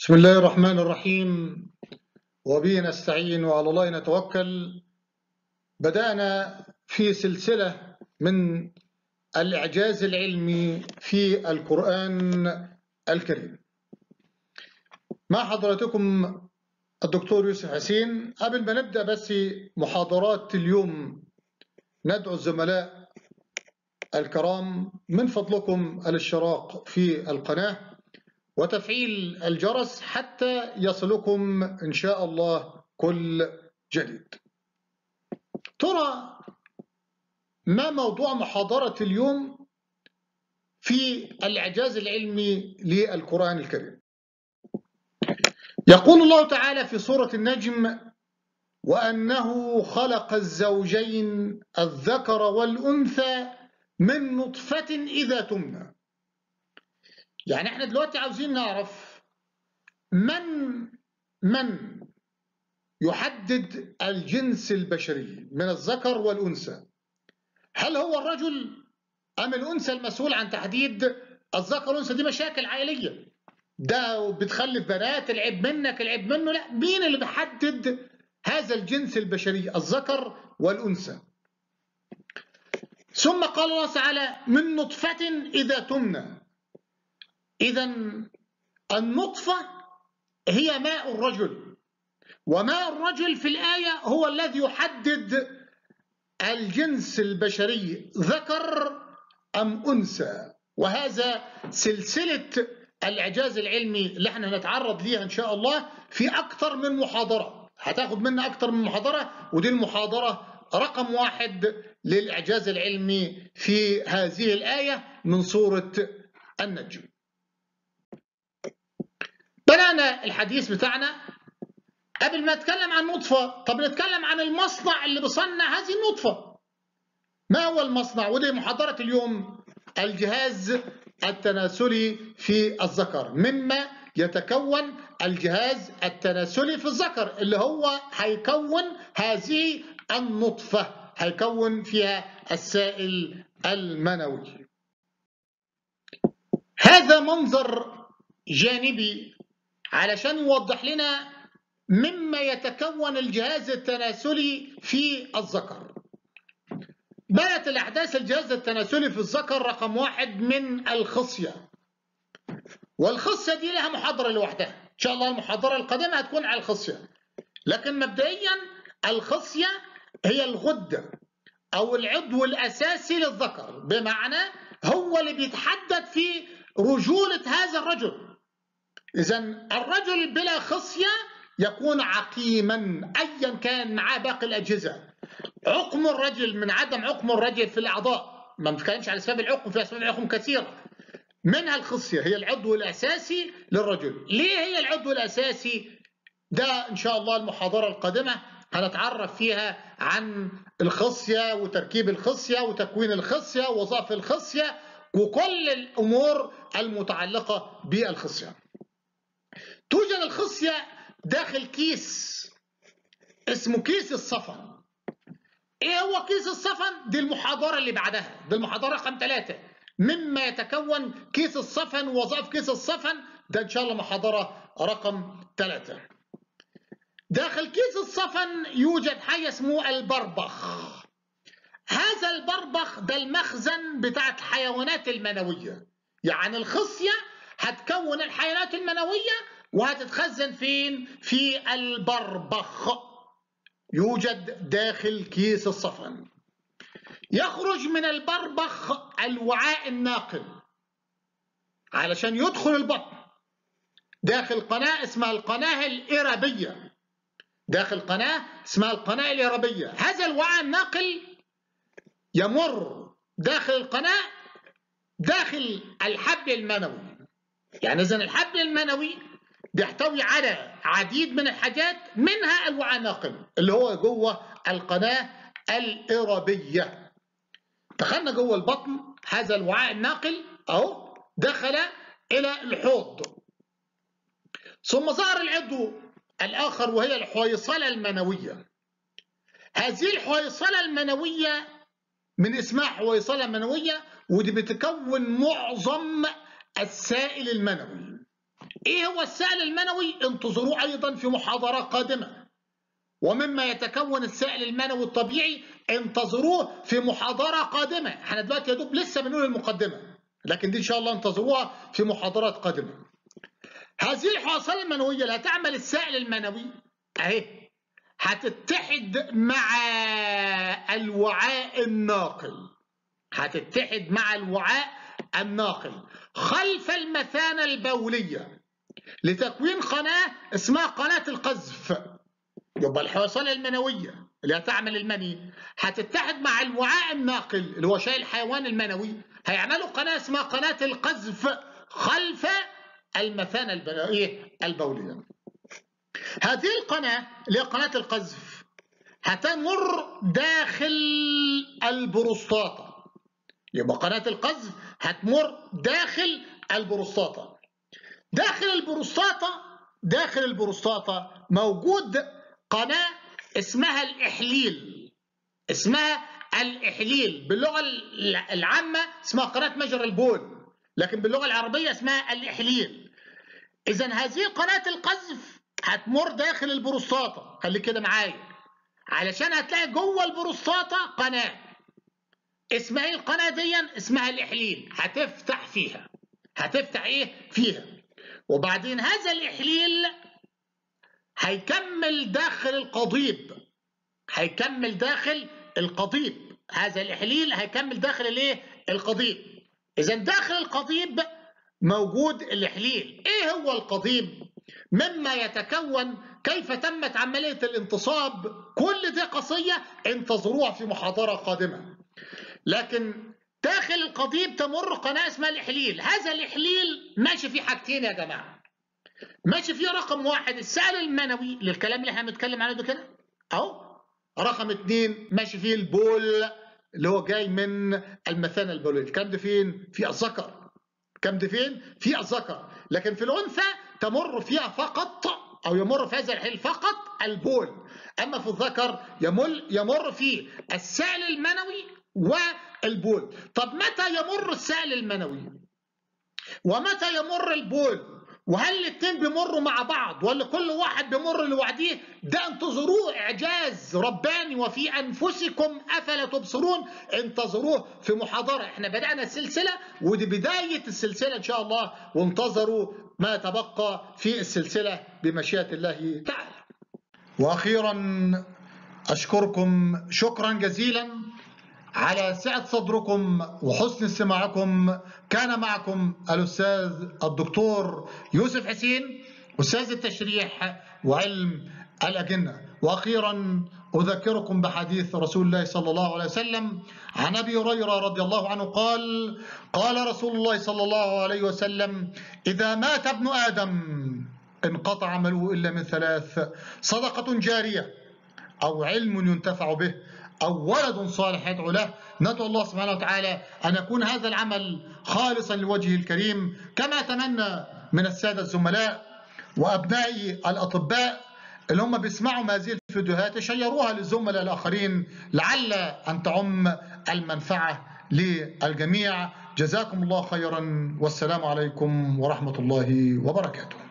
بسم الله الرحمن الرحيم وبه نستعين وعلى الله نتوكل بدأنا في سلسلة من الإعجاز العلمي في القرآن الكريم مع حضراتكم الدكتور يوسف حسين قبل ما نبدأ بس محاضرات اليوم ندعو الزملاء الكرام من فضلكم الاشتراك في القناه وتفعيل الجرس حتى يصلكم إن شاء الله كل جديد ترى ما موضوع محاضرة اليوم في الإعجاز العلمي للقرآن الكريم يقول الله تعالى في سورة النجم وأنه خلق الزوجين الذكر والأنثى من نطفة إذا تمنى يعني احنا دلوقتي عاوزين نعرف من من يحدد الجنس البشري من الذكر والأنثى هل هو الرجل أم الأنثى المسؤول عن تحديد الذكر والأنثى دي مشاكل عائلية ده بتخلف بنات العيب منك العيب منه لا مين اللي بيحدد هذا الجنس البشري الذكر والأنثى ثم قال الله تعالى من نطفة إذا تمنى إذا النطفة هي ماء الرجل وماء الرجل في الآية هو الذي يحدد الجنس البشري ذكر أم أنثى وهذا سلسلة الإعجاز العلمي اللي احنا هنتعرض ليها إن شاء الله في أكثر من محاضرة هتاخد منا أكثر من محاضرة ودي المحاضرة رقم واحد للإعجاز العلمي في هذه الآية من سورة النجم بدأنا الحديث بتاعنا قبل ما نتكلم عن نطفة طب نتكلم عن المصنع اللي بيصنع هذه النطفة ما هو المصنع ودي محاضرة اليوم الجهاز التناسلي في الذكر مما يتكون الجهاز التناسلي في الذكر اللي هو هيكون هذه النطفة هيكون فيها السائل المنوي هذا منظر جانبي علشان يوضح لنا مما يتكون الجهاز التناسلي في الذكر بدأت الأحداث الجهاز التناسلي في الذكر رقم واحد من الخصية والخصية دي لها محاضرة لوحدها إن شاء الله المحاضرة القادمة هتكون على الخصية لكن مبدئيا الخصية هي الغدة أو العضو الأساسي للذكر بمعنى هو اللي بيتحدد في رجولة هذا الرجل إذا الرجل بلا خصية يكون عقيما أيا كان معاه باقي الأجهزة عقم الرجل من عدم عقم الرجل في الأعضاء ما بنتكلمش على أسباب العقم في أسباب العقم كثيرة منها الخصية هي العضو الأساسي للرجل ليه هي العضو الأساسي ده إن شاء الله المحاضرة القادمة هنتعرف فيها عن الخصية وتركيب الخصية وتكوين الخصية ووظائف الخصية وكل الأمور المتعلقة بالخصية توجد الخصية داخل كيس اسمه كيس الصفن ايه هو كيس الصفن دي المحاضرة اللي بعدها دي المحاضرة رقم ثلاثة مما يتكون كيس الصفن ووظائف كيس الصفن ده ان شاء الله محاضرة رقم ثلاثة داخل كيس الصفن يوجد حي اسمه البربخ هذا البربخ ده المخزن بتاع الحيوانات المنوية يعني الخصية هتكون الحيوانات المنوية وهتتخزن فين؟ في البربخ يوجد داخل كيس الصفن يخرج من البربخ الوعاء الناقل علشان يدخل البطن داخل قناة اسمها القناة الإرابية داخل قناة اسمها القناة الإرابية هذا الوعاء الناقل يمر داخل القناة داخل الحبل المنوي يعني إذا الحبل المنوي بيحتوي على عديد من الحاجات منها الوعاء الناقل اللي هو جوه القناة الإرابية دخلنا جوه البطن هذا الوعاء الناقل أهو دخل إلى الحوض ثم ظهر العضو الآخر وهي الحويصلة المنوية هذه الحويصلة المنوية من اسمها حويصلة منوية ودي بتكون معظم السائل المنوي ايه هو السائل المنوي انتظروه ايضا في محاضرة قادمة ومما يتكون السائل المنوي الطبيعي انتظروه في محاضرة قادمة احنا دلوقتي يا دوب لسه بنقول المقدمة لكن دي ان شاء الله انتظروها في محاضرات قادمة هذه الحواصل المنوية اللي هتعمل السائل المنوي اهي هتتحد مع الوعاء الناقل هتتحد مع الوعاء الناقل خلف المثانة البولية لتكوين قناة اسمها قناة القذف يبقى الحوصلة المنوية اللي هتعمل المني هتتحد مع الوعاء الناقل اللي هو شايل الحيوان المنوي هيعملوا قناة اسمها قناة القذف خلف المثانة البولية هذه القناة اللي هي قناة القذف هتمر داخل البروستاتا يبقى قناة القذف هتمر داخل البروستاتا داخل البروستاتا داخل البروستاتا موجود قناة اسمها الإحليل اسمها الإحليل باللغة العامة اسمها قناة مجرى البول لكن باللغة العربية اسمها الإحليل إذا هذه قناة القذف هتمر داخل البروستاتا خليك كده معايا علشان هتلاقي جوه البروستاتا قناة اسمها ايه القناة دي اسمها الإحليل هتفتح فيها هتفتح ايه فيها وبعدين هذا الإحليل هيكمل داخل القضيب هيكمل داخل القضيب هذا الإحليل هيكمل داخل الايه القضيب إذا داخل القضيب موجود الإحليل ايه هو القضيب مما يتكون كيف تمت عملية الانتصاب كل دي قصية انتظروها في محاضرة قادمة لكن داخل القضيب تمر قناة اسمها الإحليل هذا الإحليل ماشي فيه حاجتين يا جماعة ماشي فيه رقم واحد السائل المنوي للكلام اللي احنا بنتكلم عنه ده كده اهو رقم اثنين ماشي فيه البول اللي هو جاي من المثانة البولية الكلام ده فين؟ في الذكر الكلام ده فين؟ في الذكر لكن في الأنثى تمر فيها فقط أو يمر في هذا الحين فقط البول أما في الذكر يمر يمر فيه السائل المنوي والبول طب متى يمر السائل المنوي ومتى يمر البول وهل الاثنين بيمروا مع بعض ولا كل واحد بيمر لوحده ده انتظروه اعجاز رباني وفي انفسكم افلا تبصرون انتظروه في محاضره احنا بدانا السلسله ودي بدايه السلسله ان شاء الله وانتظروا ما تبقى في السلسله بمشيئه الله تعالى واخيرا اشكركم شكرا جزيلا على سعة صدركم وحسن استماعكم كان معكم الأستاذ الدكتور يوسف حسين أستاذ التشريح وعلم الأجنة وأخيرا أذكركم بحديث رسول الله صلى الله عليه وسلم عن أبي هريرة رضي الله عنه قال قال رسول الله صلى الله عليه وسلم إذا مات ابن آدم انقطع عمله إلا من ثلاث صدقة جارية أو علم ينتفع به أو ولد صالح يدعو له ندعو الله سبحانه وتعالى أن يكون هذا العمل خالصا لوجهه الكريم كما أتمنى من السادة الزملاء وأبنائي الأطباء اللي هم بيسمعوا هذه الفيديوهات يشيروها للزملاء الآخرين لعل أن تعم المنفعة للجميع جزاكم الله خيرا والسلام عليكم ورحمة الله وبركاته